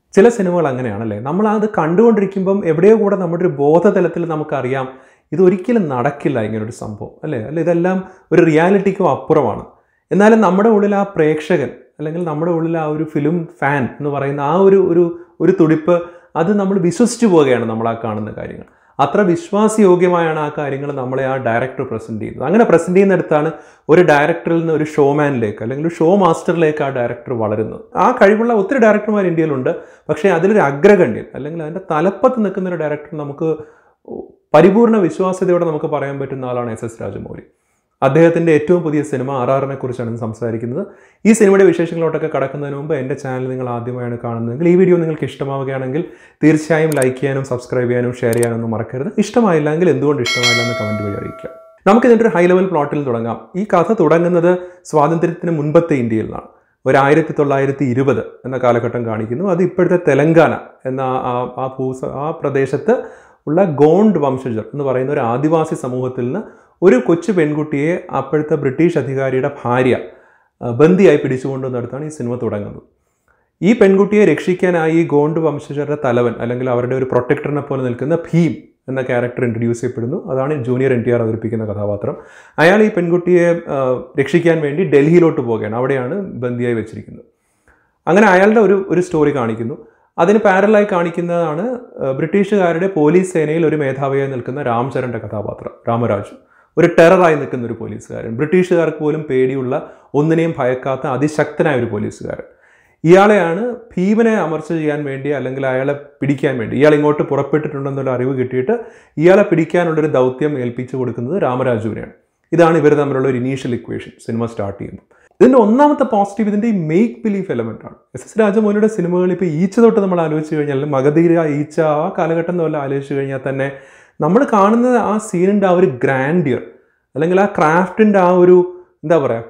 ചില സിനിമകൾ അങ്ങനെയാണല്ലേ നമ്മൾ അത് കണ്ടുകൊണ്ടിരിക്കുമ്പം എവിടെയോ കൂടെ നമ്മുടെ ഒരു ബോധതലത്തിൽ നമുക്കറിയാം ഇതൊരിക്കലും നടക്കില്ല ഇങ്ങനൊരു സംഭവം അല്ലേ അല്ല ഇതെല്ലാം ഒരു റിയാലിറ്റിക്കും അപ്പുറമാണ് എന്നാലും നമ്മുടെ ഉള്ളിൽ ആ പ്രേക്ഷകൻ അല്ലെങ്കിൽ നമ്മുടെ ഉള്ളിൽ ആ ഒരു ഫിലിം ഫാൻ എന്ന് പറയുന്ന ആ ഒരു ഒരു ഒരു തുടിപ്പ് അത് നമ്മൾ വിശ്വസിച്ചു പോവുകയാണ് നമ്മൾ ആ കാണുന്ന കാര്യങ്ങൾ അത്ര വിശ്വാസയോഗ്യമായാണ് ആ കാര്യങ്ങൾ നമ്മളെ ആ ഡയറക്ടർ പ്രസൻറ്റ് ചെയ്യുന്നത് അങ്ങനെ പ്രസൻറ്റ് ചെയ്യുന്നിടത്താണ് ഒരു ഡയറക്ടറിൽ നിന്ന് ഒരു ഷോമാനിലേക്ക് അല്ലെങ്കിൽ ഒരു ഷോ മാസ്റ്ററിലേക്ക് ആ ഡയറക്ടർ വളരുന്നത് ആ കഴിവുള്ള ഒത്തിരി ഡയറക്ടർമാർ ഇന്ത്യയിലുണ്ട് പക്ഷേ അതിലൊരു അഗ്രഗണ്യൻ അല്ലെങ്കിൽ അതിൻ്റെ തലപ്പത്ത് നിൽക്കുന്ന ഒരു ഡയറക്ടർ നമുക്ക് പരിപൂർണ വിശ്വാസ്യതയോടെ നമുക്ക് പറയാൻ പറ്റുന്ന ആളാണ് എസ് എസ് രാജമൗലി അദ്ദേഹത്തിൻ്റെ ഏറ്റവും പുതിയ സിനിമ ആർ ആറിനെ കുറിച്ചാണ് ഇന്ന് സംസാരിക്കുന്നത് ഈ സിനിമയുടെ വിശേഷങ്ങളോട്ടൊക്കെ കടക്കുന്നതിന് മുമ്പ് എൻ്റെ ചാനൽ നിങ്ങൾ ആദ്യമായാണ് കാണുന്നതെങ്കിൽ ഈ വീഡിയോ നിങ്ങൾക്ക് ഇഷ്ടമാവുകയാണെങ്കിൽ തീർച്ചയായും ലൈക്ക് ചെയ്യാനും സബ്സ്ക്രൈബ് ചെയ്യാനും ഷെയർ ചെയ്യാനും ഒന്നും മറക്കരുത് ഇഷ്ടമായില്ലെങ്കിൽ എന്തുകൊണ്ട് ഇഷ്ടമായില്ല എന്ന് കമൻറ്റ് വഴി അറിയിക്കുക നമുക്ക് ഇതിൻ്റെ ഒരു ഹൈ ലെവൽ പ്ലോട്ടിൽ തുടങ്ങാം ഈ കഥ തുടങ്ങുന്നത് സ്വാതന്ത്ര്യത്തിന് മുൻപത്തെ ഇന്ത്യയിൽ നിന്നാണ് ഒരു ആയിരത്തി തൊള്ളായിരത്തി ഇരുപത് എന്ന കാലഘട്ടം കാണിക്കുന്നു അത് ഇപ്പോഴത്തെ തെലങ്കാന എന്ന ആ ആ ഭൂസ ആ പ്രദേശത്ത് ഉള്ള ഗോണ്ട് വംശജർ എന്ന് പറയുന്ന ഒരു ആദിവാസി സമൂഹത്തിൽ നിന്ന് ഒരു കൊച്ചു പെൺകുട്ടിയെ അപ്പോഴത്തെ ബ്രിട്ടീഷ് അധികാരിയുടെ ഭാര്യ ആ, ബന്ദിയായി പിടിച്ചുകൊണ്ടുവന്നിടത്താണ് ഈ സിനിമ തുടങ്ങുന്നത് ഈ പെൺകുട്ടിയെ രക്ഷിക്കാനായി ഈ ഗോണ്ട് വംശജരുടെ തലവൻ അല്ലെങ്കിൽ അവരുടെ ഒരു പ്രൊട്ടക്ടറിനെ പോലെ നിൽക്കുന്ന ഭീം എന്ന ക്യാരക്ടർ ഇൻട്രൊഡ്യൂസ് ചെയ്യപ്പെടുന്നു അതാണ് ജൂനിയർ എൻ ടി ആർ അവതരിപ്പിക്കുന്ന കഥാപാത്രം അയാൾ ഈ പെൺകുട്ടിയെ ആ, രക്ഷിക്കാൻ വേണ്ടി ഡൽഹിയിലോട്ട് പോവുകയാണ് അവിടെയാണ് ബന്ദിയായി വെച്ചിരിക്കുന്നത് അങ്ങനെ അയാളുടെ ഒരു ഒരു സ്റ്റോറി കാണിക്കുന്നു അതിന് പാരലായി കാണിക്കുന്നതാണ് ആ, ബ്രിട്ടീഷുകാരുടെ പോലീസ് സേനയിൽ ഒരു മേധാവിയായി നിൽക്കുന്ന രാംചരൻ്റെ കഥാപാത്രം രാമരാജു ഒരു ടെററായി നിൽക്കുന്ന ഒരു പോലീസുകാരൻ ബ്രിട്ടീഷുകാർക്ക് പോലും പേടിയുള്ള ഒന്നിനെയും ഭയക്കാത്ത അതിശക്തനായ ഒരു പോലീസുകാരൻ ഇയാളെയാണ് ഭീമനെ അമർച്ച ചെയ്യാൻ വേണ്ടി അല്ലെങ്കിൽ അയാളെ പിടിക്കാൻ വേണ്ടി ഇയാൾ ഇങ്ങോട്ട് പുറപ്പെട്ടിട്ടുണ്ടെന്നുള്ള അറിവ് കിട്ടിയിട്ട് ഇയാളെ പിടിക്കാനുള്ളൊരു ദൗത്യം ഏൽപ്പിച്ചു കൊടുക്കുന്നത് രാമരാജുവിനെയാണ് ഇതാണ് ഇവർ തമ്മിലുള്ള ഒരു ഇനീഷ്യൽ ഇക്വേഷൻ സിനിമ സ്റ്റാർട്ട് ചെയ്യുമ്പോൾ ഇതിൻ്റെ ഒന്നാമത്തെ പോസിറ്റീവ് ഇതിൻ്റെ ഈ മേക്ക് ബിലീഫ് എലമെൻ്റ് ആണ് എസ് എസ് രാജമൗലിയുടെ സിനിമകൾ ഇപ്പോൾ ഈച്ച തൊട്ട് നമ്മൾ ആലോചിച്ച് കഴിഞ്ഞാൽ മഗധീര ഈച്ച ആ കാലഘട്ടം പോലെ ആലോചിച്ച് കഴിഞ്ഞാൽ തന്നെ നമ്മൾ കാണുന്നത് ആ സീനിൻ്റെ ആ ഒരു ഗ്രാൻഡിയർ അല്ലെങ്കിൽ ആ ക്രാഫ്റ്റിൻ്റെ ആ ഒരു എന്താ പറയുക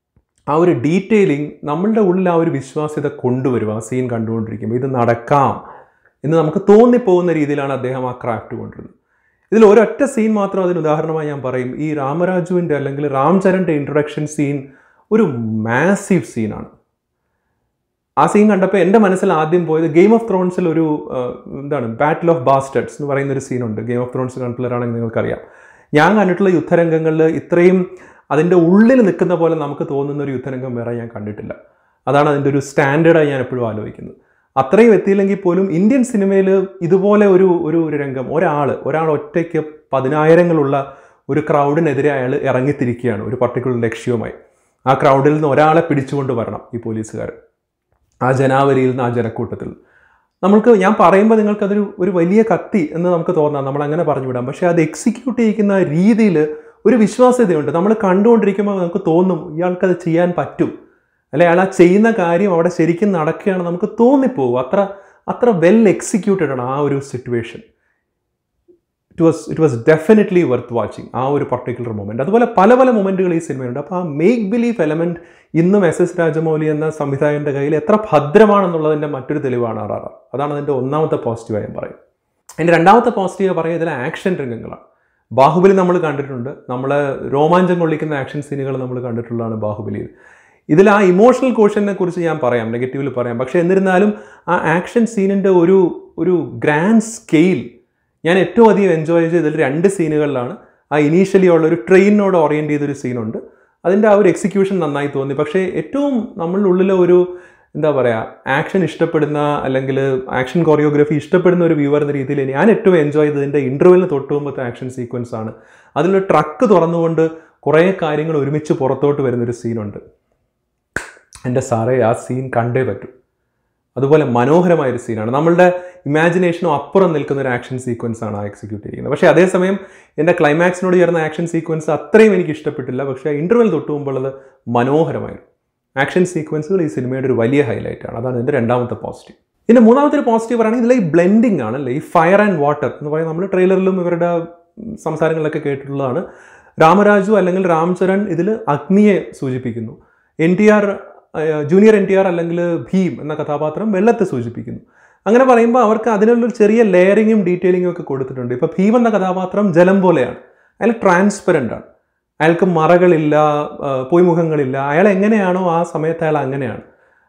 ആ ഒരു ഡീറ്റെയിലിംഗ് നമ്മളുടെ ഉള്ളിൽ ആ ഒരു വിശ്വാസ്യത കൊണ്ടുവരും ആ സീൻ കണ്ടുകൊണ്ടിരിക്കുമ്പോൾ ഇത് നടക്കാം എന്ന് നമുക്ക് തോന്നിപ്പോകുന്ന രീതിയിലാണ് അദ്ദേഹം ആ ക്രാഫ്റ്റ് കൊണ്ടുവരുന്നത് ഇതിൽ ഒരൊറ്റ സീൻ മാത്രം അതിന് ഉദാഹരണമായി ഞാൻ പറയും ഈ രാമരാജുവിൻ്റെ അല്ലെങ്കിൽ രാംചരൻ്റെ ഇൻട്രൊഡക്ഷൻ സീൻ ഒരു മാസീവ് സീനാണ് ആ സീൻ കണ്ടപ്പോൾ എൻ്റെ മനസ്സിൽ ആദ്യം പോയത് ഗെയിം ഓഫ് ത്രോൺസിൽ ഒരു ആ, എന്താണ് ബാറ്റിൽ ഓഫ് ബാസ്റ്റേഡ്സ് എന്ന് പറയുന്ന ഒരു സീനുണ്ട് ഗെയിം ഓഫ് ത്രോൺസ് കണ്ടിട്ടുള്ളവരാണെങ്കിൽ നിങ്ങൾക്കറിയാം ഞാൻ കണ്ടിട്ടുള്ള യുദ്ധരംഗങ്ങളിൽ ഇത്രയും അതിൻ്റെ ഉള്ളിൽ നിൽക്കുന്ന പോലെ നമുക്ക് തോന്നുന്ന ഒരു യുദ്ധരംഗം വേറെ ഞാൻ കണ്ടിട്ടില്ല അതാണ് അതിൻ്റെ ഒരു സ്റ്റാൻഡേർഡായി ഞാൻ എപ്പോഴും ആലോചിക്കുന്നത് അത്രയും എത്തിയില്ലെങ്കിൽ പോലും ഇന്ത്യൻ സിനിമയിൽ ഇതുപോലെ ഒരു ഒരു ഒരു രംഗം ഒരാൾ ഒരാൾ ഒറ്റയ്ക്ക് പതിനായിരങ്ങളുള്ള ഒരു ക്രൗഡിനെതിരെ അയാൾ ഇറങ്ങിത്തിരിക്കുകയാണ് ഒരു പർട്ടിക്കുലർ ലക്ഷ്യവുമായി ആ ക്രൗഡിൽ നിന്ന് ഒരാളെ പിടിച്ചുകൊണ്ട് വരണം ഈ പോലീസുകാർ ആ ജനാവലിയിൽ നിന്ന് ആ ജനക്കൂട്ടത്തിൽ നമ്മൾക്ക് ഞാൻ പറയുമ്പോൾ നിങ്ങൾക്കതൊരു ഒരു വലിയ കത്തി എന്ന് നമുക്ക് തോന്നാം നമ്മൾ അങ്ങനെ പറഞ്ഞു വിടാം പക്ഷേ അത് എക്സിക്യൂട്ട് ചെയ്യിക്കുന്ന രീതിയിൽ ഒരു വിശ്വാസ്യതയുണ്ട് നമ്മൾ കണ്ടുകൊണ്ടിരിക്കുമ്പോൾ നമുക്ക് തോന്നും ഇയാൾക്കത് ചെയ്യാൻ പറ്റും അല്ലെ അയാൾ ആ ചെയ്യുന്ന കാര്യം അവിടെ ശരിക്കും നടക്കുകയാണ് നമുക്ക് തോന്നിപ്പോവും അത്ര അത്ര വെൽ എക്സിക്യൂട്ടഡ് ആണ് ആ ഒരു situation it was it was definitely worth watching ആ ഒരു പർട്ടിക്കുലർ മൊമെൻറ്റ് അതുപോലെ പല പല മൊമെൻറ്റുകൾ ഈ സിനിമയുണ്ട് അപ്പോൾ ആ മേക്ക് ബിലീഫ് എലമെൻറ്റ് ഇന്നും എസ് എസ് രാജമൗലി എന്ന സംവിധായകൻ്റെ കയ്യിൽ എത്ര ഭദ്രമാണെന്നുള്ളതിൻ്റെ മറ്റൊരു തെളിവാണ് ആർ ആർ ആർ അതാണ് അതിൻ്റെ ഒന്നാമത്തെ പോസിറ്റീവായി ഞാൻ പറയും എൻ്റെ രണ്ടാമത്തെ പോസിറ്റീവ് പറയുക ഇതിലെ ആക്ഷൻ രംഗങ്ങളാണ് ബാഹുബലി നമ്മൾ കണ്ടിട്ടുണ്ട് നമ്മളെ രോമാഞ്ചം കൊള്ളിക്കുന്ന ആക്ഷൻ സീനുകൾ നമ്മൾ കണ്ടിട്ടുള്ളതാണ് ബാഹുബലിയിൽ ഇതിൽ ആ ഇമോഷണൽ കോഷനെ കുറിച്ച് ഞാൻ പറയാം നെഗറ്റീവിൽ പറയാം പക്ഷേ എന്നിരുന്നാലും ആ ആക്ഷൻ സീനിൻ്റെ ഒരു ഒരു ഗ്രാൻഡ് സ്കെയിൽ ഞാൻ ഏറ്റവും അധികം എൻജോയ് ചെയ്തതിൽ രണ്ട് സീനുകളിലാണ് ആ ഇനീഷ്യലി ഉള്ള ഒരു ട്രെയിനിനോട് ഓറിയൻറ്റ് ചെയ്തൊരു സീനുണ്ട് അതിൻ്റെ ആ ഒരു എക്സിക്യൂഷൻ നന്നായി തോന്നി പക്ഷേ ഏറ്റവും നമ്മളുടെ ഉള്ളിലെ ഒരു എന്താ പറയുക ആക്ഷൻ ഇഷ്ടപ്പെടുന്ന അല്ലെങ്കിൽ ആക്ഷൻ കൊറിയോഗ്രഫി ഇഷ്ടപ്പെടുന്ന ഒരു വ്യൂവർ എന്ന രീതിയിൽ ഞാൻ ഏറ്റവും എൻജോയ് ചെയ്തതിൻ്റെ ഇൻ്റർവെലിന് തൊട്ട് മുമ്പത്തെ ആക്ഷൻ സീക്വൻസ് ആണ് അതിലൊരു ട്രക്ക് തുറന്നുകൊണ്ട് കുറേ കാര്യങ്ങൾ ഒരുമിച്ച് പുറത്തോട്ട് വരുന്നൊരു സീനുണ്ട് എൻ്റെ സാറേ ആ സീൻ കണ്ടേ പറ്റൂ അതുപോലെ മനോഹരമായൊരു സീനാണ് നമ്മളുടെ ഇമാജിനേഷനും അപ്പുറം നിൽക്കുന്ന ഒരു ആക്ഷൻ സീക്വൻസ് ആണ് ആ എക്സിക്യൂട്ട് ചെയ്യുന്നത് പക്ഷേ അതേസമയം എൻ്റെ ക്ലൈമാക്സിനോട് ചേർന്ന ആക്ഷൻ സീക്വൻസ് അത്രയും എനിക്ക് ഇഷ്ടപ്പെട്ടില്ല പക്ഷേ ഇൻ്റർവെൽ തൊട്ട് മുമ്പുള്ളത് മനോഹരമായിരുന്നു ആക്ഷൻ സീക്വൻസുകൾ ഈ സിനിമയുടെ ഒരു വലിയ ഹൈലൈറ്റ് ആണ് അതാണ് എൻ്റെ രണ്ടാമത്തെ പോസിറ്റീവ് ഇതിൻ്റെ മൂന്നാമത്തെ ഒരു പോസിറ്റീവ് പറയുകയാണെങ്കിൽ ഇതിലെ ഈ ബ്ലെൻഡിങ് ആണല്ലേ ഈ ഫയർ ആൻഡ് വാട്ടർ എന്ന് പറയുന്നത് നമ്മൾ ട്രെയിലറിലും ഇവരുടെ ഉം, സംസാരങ്ങളിലൊക്കെ കേട്ടിട്ടുള്ളതാണ് രാമരാജു അല്ലെങ്കിൽ രാംചരൺ ഇതിൽ അഗ്നിയെ സൂചിപ്പിക്കുന്നു N T R junior N T R അല്ലെങ്കിൽ ഭീം എന്ന കഥാപാത്രം വെള്ളത്തെ സൂചിപ്പിക്കുന്നു അങ്ങനെ പറയുമ്പോൾ അവർക്ക് അതിനുള്ളൊരു ചെറിയ ലെയറിങ്ങും ഡീറ്റെയിലിങ്ങും ഒക്കെ കൊടുത്തിട്ടുണ്ട് ഇപ്പോൾ ഭീം എന്ന കഥാപാത്രം ജലം പോലെയാണ് അയാൾ ട്രാൻസ്പെറൻ്റ് ആണ് അയാൾക്ക് മറകളില്ല ആ, പൊയ്മുഖങ്ങളില്ല അയാൾ എങ്ങനെയാണോ ആ സമയത്ത് അയാൾ അങ്ങനെയാണ്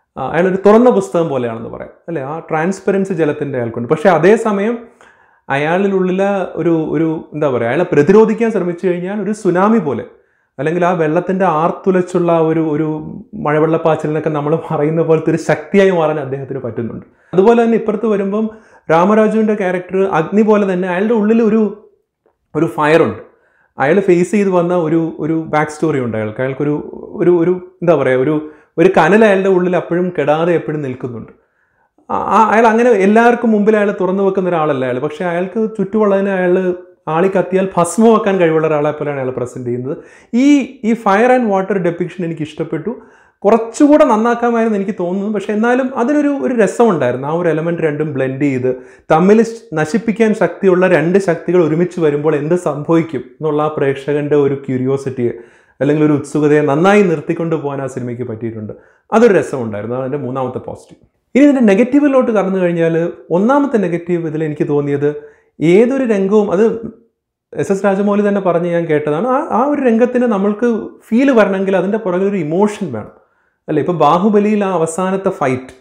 ആ, അയാളൊരു തുറന്ന പുസ്തകം പോലെയാണെന്ന് പറയാം അല്ലേ ആ ട്രാൻസ്പെറൻസി ജലത്തിൻ്റെ അയാൾക്കുണ്ട് പക്ഷേ അതേസമയം അയാളിലുള്ള ഒരു ഒരു എന്താ പറയുക അയാളെ പ്രതിരോധിക്കാൻ ശ്രമിച്ചു കഴിഞ്ഞാൽ ഒരു സുനാമി പോലെ അല്ലെങ്കിൽ ആ വെള്ളത്തിൻ്റെ ആർത്തുലച്ചുള്ള ആ ഒരു ഒരു മഴവെള്ളപ്പാച്ചിലിനൊക്കെ നമ്മൾ പറയുന്ന പോലത്തെ ഒരു ശക്തിയായി മാറാൻ അദ്ദേഹത്തിന് പറ്റുന്നുണ്ട് അതുപോലെ തന്നെ ഇപ്പുറത്ത് വരുമ്പം രാമരാജുവിൻ്റെ ക്യാരക്ടർ അഗ്നി പോലെ തന്നെ അയാളുടെ ഉള്ളിൽ ഒരു ഒരു ഫയറുണ്ട് അയാൾ ഫേസ് ചെയ്ത് വന്ന ഒരു ഒരു ബാക്ക് സ്റ്റോറി ഉണ്ട് അയാൾക്ക് അയാൾക്കൊരു ഒരു ഒരു എന്താ പറയുക ഒരു ഒരു കനൽ അയാളുടെ ഉള്ളിൽ അപ്പോഴും കെടാതെ എപ്പോഴും നിൽക്കുന്നുണ്ട് ആ- ആ- അയാൾ അങ്ങനെ എല്ലാവർക്കും മുമ്പിൽ അയാൾ തുറന്നു വെക്കുന്ന ഒരാളല്ല അയാൾ പക്ഷേ അയാൾക്ക് ചുറ്റുമുള്ളതിനെ അയാൾ ആളി കത്തിയാൽ ഭസ്മം വെക്കാൻ കഴിവുള്ള ഒരാളെ പോലെയാണ് അയാൾ പ്രസൻറ്റ് ചെയ്യുന്നത് ഈ ഈ ഫയർ ആൻഡ് വാട്ടർ ഡെപ്പിക്ഷൻ എനിക്ക് ഇഷ്ടപ്പെട്ടു കുറച്ചുകൂടെ നന്നാക്കാമായിരുന്നു എനിക്ക് തോന്നുന്നു പക്ഷേ എന്നാലും അതിനൊരു ഒരു രസമുണ്ടായിരുന്നു ആ ഒരു എലമെൻറ്റ് രണ്ടും ബ്ലെൻഡ് ചെയ്ത് തമ്മിൽ സ് നശിപ്പിക്കാൻ ശക്തിയുള്ള രണ്ട് ശക്തികൾ ഒരുമിച്ച് വരുമ്പോൾ എന്ത് സംഭവിക്കും എന്നുള്ള ആ പ്രേക്ഷകൻ്റെ ഒരു ക്യൂരിയോസിറ്റിയെ അല്ലെങ്കിൽ ഒരു ഉത്സുകതയെ നന്നായി നിർത്തിക്കൊണ്ട് പോകാൻ ആ സിനിമയ്ക്ക് പറ്റിയിട്ടുണ്ട് അതൊരു രസമുണ്ടായിരുന്നു അതാണ് എൻ്റെ മൂന്നാമത്തെ പോസിറ്റീവ് ഇനി ഇതിൻ്റെ നെഗറ്റീവിലോട്ട് കടന്നു കഴിഞ്ഞാൽ ഒന്നാമത്തെ നെഗറ്റീവ് ഇതിൽ എനിക്ക് തോന്നിയത് ഏതൊരു രംഗവും അത് എസ് എസ് രാജമൗലി തന്നെ പറഞ്ഞ് ഞാൻ കേട്ടതാണ് ആ ആ ഒരു രംഗത്തിന് നമ്മൾക്ക് ഫീൽ വരണമെങ്കിൽ അതിൻ്റെ പുറകിൽ ഒരു ഇമോഷൻ വേണം അല്ലേ ഇപ്പോൾ ബാഹുബലിയിൽ ആ അവസാനത്തെ ഫൈറ്റ്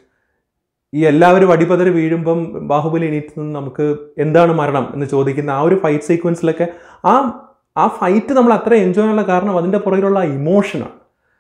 ഈ എല്ലാവരും അടിപതറി വീഴുമ്പം ബാഹുബലി എണീറ്റ് നിന്ന് നമുക്ക് എന്താണ് മരണം എന്ന് ചോദിക്കുന്ന ആ ഒരു ഫൈറ്റ് സീക്വൻസിലൊക്കെ ആ ആ ഫൈറ്റ് നമ്മൾ അത്ര എൻജോയ് ചെയ്യാനുള്ള കാരണം അതിൻ്റെ പുറകിലുള്ള ആ ഇമോഷനാണ്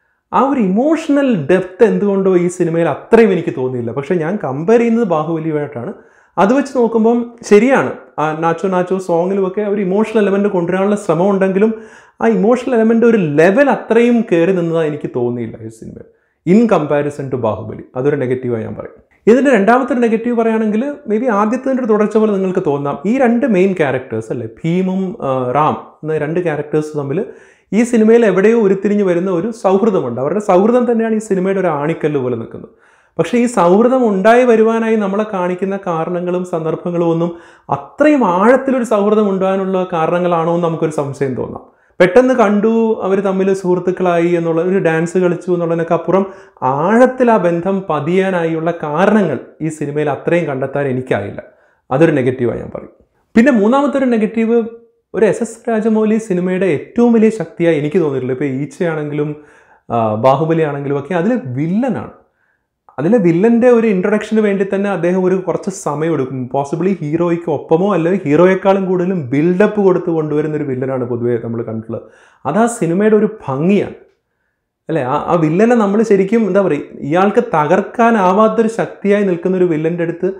ആ ഒരു ഇമോഷണൽ ഡെപ്ത് എന്തുകൊണ്ടോ ഈ സിനിമയിൽ അത്രയും എനിക്ക് തോന്നിയില്ല പക്ഷേ ഞാൻ കമ്പയർ ചെയ്യുന്നത് ബാഹുബലിയുമായിട്ടാണ് അത് വെച്ച് നോക്കുമ്പം ശരിയാണ് ആ നാച്ചോ നാച്ചോ സോങ്ങിലുമൊക്കെ ഒരു ഇമോഷണൽ എലമെൻറ്റ് കൊണ്ടുവരാനുള്ള ശ്രമം ഉണ്ടെങ്കിലും ആ ഇമോഷണൽ എലമെൻ്റ് ഒരു ലെവൽ അത്രയും കയറി നിന്നതായി എനിക്ക് തോന്നിയില്ല ഈ സിനിമയിൽ ഇൻ കമ്പാരിസൺ ടു ബാഹുബലി അതൊരു നെഗറ്റീവായി ഞാൻ പറയും ഇതിൻ്റെ രണ്ടാമത്തെ ഒരു നെഗറ്റീവ് പറയുകയാണെങ്കിൽ മേ ബി ആദ്യത്തിൻ്റെ ഒരു തുടർച്ച പോലെ നിങ്ങൾക്ക് തോന്നാം ഈ രണ്ട് മെയിൻ ക്യാരക്ടേഴ്സ് അല്ലേ ഭീമും ആ, റാം എന്ന രണ്ട് ക്യാരക്ടേഴ്സ് തമ്മിൽ ഈ സിനിമയിൽ എവിടെയോ ഉരുത്തിരിഞ്ഞ് വരുന്ന ഒരു സൗഹൃദമുണ്ട് അവരുടെ സൗഹൃദം തന്നെയാണ് ഈ സിനിമയുടെ ഒരു ആണിക്കല്ല് പോലെ നിൽക്കുന്നത് പക്ഷേ ഈ സൗഹൃദം ഉണ്ടായി വരുവാനായി നമ്മളെ കാണിക്കുന്ന കാരണങ്ങളും സന്ദർഭങ്ങളും ഒന്നും അത്രയും ആഴത്തിലൊരു സൗഹൃദം ഉണ്ടാകാനുള്ള കാരണങ്ങളാണോ എന്ന് നമുക്കൊരു സംശയം തോന്നാം പെട്ടെന്ന് കണ്ടു അവർ തമ്മിൽ സുഹൃത്തുക്കളായി എന്നുള്ള ഒരു ഡാൻസ് കളിച്ചു എന്നുള്ളതിനൊക്കെ അപ്പുറം ആഴത്തിൽ ആ ബന്ധം പതിയാനായുള്ള കാരണങ്ങൾ ഈ സിനിമയിൽ അത്രയും കണ്ടെത്താൻ എനിക്കായില്ല അതൊരു നെഗറ്റീവായി ഞാൻ പറയും പിന്നെ മൂന്നാമത്തെ ഒരു നെഗറ്റീവ് ഒരു എസ് എസ് രാജമൗലി സിനിമയുടെ ഏറ്റവും വലിയ ശക്തിയായി എനിക്ക് തോന്നിയിട്ടുള്ളത് ഇപ്പോൾ ഈച്ചയാണെങ്കിലും ആ, ബാഹുബലി ആണെങ്കിലും ഒക്കെ അതിൽ വില്ലനാണ് അതിലെ വില്ലൻ്റെ ഒരു ഇൻട്രൊഡക്ഷന് വേണ്ടി തന്നെ അദ്ദേഹം ഒരു കുറച്ച് സമയം എടുക്കും പോസിബിളി ഹീറോയ്ക്ക് ഒപ്പമോ അല്ലെങ്കിൽ ഹീറോയെക്കാളും കൂടുതലും ബിൽഡപ്പ് കൊടുത്ത് കൊണ്ടുവരുന്ന ഒരു വില്ലനാണ് പൊതുവേ നമ്മൾ കണ്ടിട്ടുള്ളത് അത് ആ സിനിമയുടെ ഒരു ഭംഗിയാണ് അല്ലേ ആ ആ വില്ലനെ നമ്മൾ ശരിക്കും എന്താ പറയുക ഇയാൾക്ക് തകർക്കാനാവാത്തൊരു ശക്തിയായി നിൽക്കുന്ന ഒരു വില്ലൻ്റെ അടുത്ത്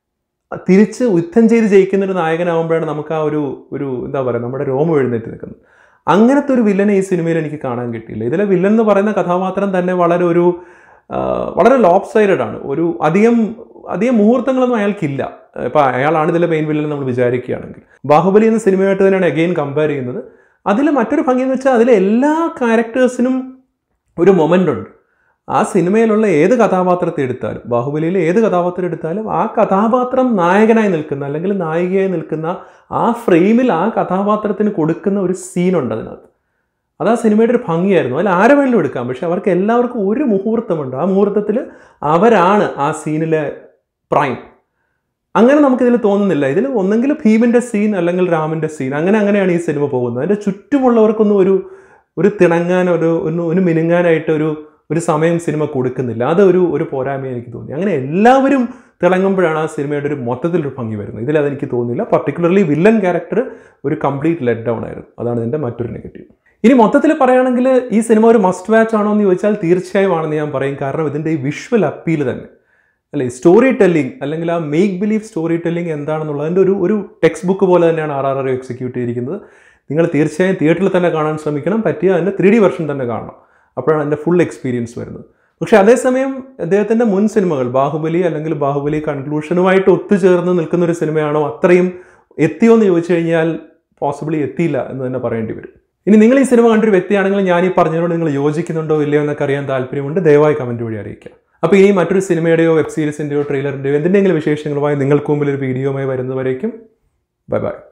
തിരിച്ച് യുദ്ധം ചെയ്ത് ജയിക്കുന്ന ഒരു നായകനാകുമ്പോഴാണ് നമുക്ക് ആ ഒരു ഒരു എന്താ പറയുക നമ്മുടെ രോമം എഴുന്നേറ്റ് നിൽക്കുന്നത് അങ്ങനത്തെ ഒരു വില്ലനെ ഈ സിനിമയിൽ എനിക്ക് കാണാൻ കിട്ടിയില്ല ഇതിലെ വില്ലൻ എന്ന് പറയുന്ന കഥാപാത്രം തന്നെ വളരെ ഒരു ആ, വളരെ ലോപ്പ് സൈഡഡ് ആണ് ഒരു അധികം അധികം മുഹൂർത്തങ്ങളൊന്നും അയാൾക്കില്ല ഇപ്പം അയാളാണ് ഇതിലെ മെയിൻ വില്ലൻ നമ്മൾ വിചാരിക്കുകയാണെങ്കിൽ ബാഹുബലി എന്ന സിനിമയായിട്ട് തന്നെയാണ് അഗെയിൻ കമ്പയർ ചെയ്യുന്നത് അതിൽ മറ്റൊരു ഭംഗി എന്ന് വെച്ചാൽ അതിലെ എല്ലാ ക്യാരക്ടേഴ്സിനും ഒരു മൊമെൻ്റ് ഉണ്ട് ആ സിനിമയിലുള്ള ഏത് കഥാപാത്രത്തെ എടുത്താലും ബാഹുബലിയിലെ ഏത് കഥാപാത്രം എടുത്താലും ആ കഥാപാത്രം നായകനായി നിൽക്കുന്ന അല്ലെങ്കിൽ നായികയായി നിൽക്കുന്ന ആ ഫ്രെയിമിൽ ആ കഥാപാത്രത്തിന് കൊടുക്കുന്ന ഒരു സീനുണ്ട് അതിനകത്ത് അത് ആ സിനിമയുടെ ഒരു ഭംഗിയായിരുന്നു അതിൽ ആരെ വേണമെങ്കിലും എടുക്കാം പക്ഷെ അവർക്ക് എല്ലാവർക്കും ഒരു മുഹൂർത്തമുണ്ട് ആ മുഹൂർത്തത്തിൽ അവരാണ് ആ സീനിലെ പ്രൈം അങ്ങനെ നമുക്കിതിൽ തോന്നുന്നില്ല ഇതിൽ ഒന്നെങ്കിൽ ഭീമിൻ്റെ സീൻ അല്ലെങ്കിൽ രാമൻ്റെ സീൻ അങ്ങനെ അങ്ങനെയാണ് ഈ സിനിമ പോകുന്നത് അതിൻ്റെ ചുറ്റുമുള്ളവർക്കൊന്നും ഒരു ഒരു തിണങ്ങാൻ ഒരു ഒന്ന് ഒരു മിനുങ്ങാനായിട്ട് ഒരു ഒരു സമയം സിനിമ കൊടുക്കുന്നില്ല അത് ഒരു ഒരു പോരായ്മ എനിക്ക് തോന്നി അങ്ങനെ എല്ലാവരും തിളങ്ങുമ്പോഴാണ് ആ സിനിമയുടെ ഒരു മൊത്തത്തിലൊരു ഭംഗി വരുന്നത് ഇതിൽ അതെനിക്ക് തോന്നിയില്ല പർട്ടിക്കുലർലി വില്ലൻ ക്യാരക്ടർ ഒരു കംപ്ലീറ്റ് ലെറ്റ് ഡൗൺ ആയിരുന്നു അതാണ് ഇതിൻ്റെ മറ്റൊരു നെഗറ്റീവ് ഇനി മൊത്തത്തിൽ പറയുകയാണെങ്കിൽ ഈ സിനിമ ഒരു മസ്റ്റ് വാച്ച് ആണോ എന്ന് ചോദിച്ചാൽ തീർച്ചയായും ആണെന്ന് ഞാൻ പറയും കാരണം ഇതിൻ്റെ ഈ വിഷ്വൽ അപ്പീൽ തന്നെ അല്ലെ സ്റ്റോറി ടെല്ലിംഗ് അല്ലെങ്കിൽ ആ മേക്ക് ബിലീവ് സ്റ്റോറി ടെല്ലിംഗ് എന്താണെന്നുള്ളതിൻ്റെ ഒരു ഒരു ടെക്സ്റ്റ് ബുക്ക് പോലെ തന്നെയാണ് ആർ ആർ ആർ എക്സിക്യൂട്ട് ചെയ്തിരിക്കുന്നത് നിങ്ങൾ തീർച്ചയായും തിയേറ്ററിൽ തന്നെ കാണാൻ ശ്രമിക്കണം പറ്റിയ അതിൻ്റെ ത്രീ ഡി വെർഷൻ തന്നെ കാണണം അപ്പോഴാണ് അതിൻ്റെ ഫുൾ എക്സ്പീരിയൻസ് വരുന്നത് പക്ഷേ അതേസമയം അദ്ദേഹത്തിൻ്റെ മുൻ സിനിമകൾ ബാഹുബലി അല്ലെങ്കിൽ ബാഹുബലി കൺക്ലൂഷനുമായിട്ട് ഒത്തുചേർന്ന് നിൽക്കുന്ന ഒരു സിനിമയാണോ അത്രയും എത്തിയോ എന്ന് ചോദിച്ചു കഴിഞ്ഞാൽ പോസിബിളി എത്തിയില്ല എന്ന് തന്നെ പറയേണ്ടി വരും ഇനി നിങ്ങൾ ഈ സിനിമ കണ്ടൊരു വ്യക്തിയാണെങ്കിൽ ഞാൻ ഈ പറഞ്ഞതിനോട് നിങ്ങൾ യോജിക്കുന്നുണ്ടോ ഇല്ലയോ എന്നൊക്കെ അറിയാൻ താല്പര്യമുണ്ട് ദയവായി കമൻറ്റ് വഴി അറിയിക്കുക അപ്പോൾ ഇനി മറ്റൊരു സിനിമയുടെയോ വെബ് സീരീസിൻ്റെയോ ട്രെയിലറിൻ്റെയോ എന്തിൻ്റെങ്കിലും വിശേഷങ്ങളുമായി നിങ്ങൾക്ക് മുമ്പിൽ ഒരു വീഡിയോയുമായി വരുന്നവരേക്കും ബൈ ബൈ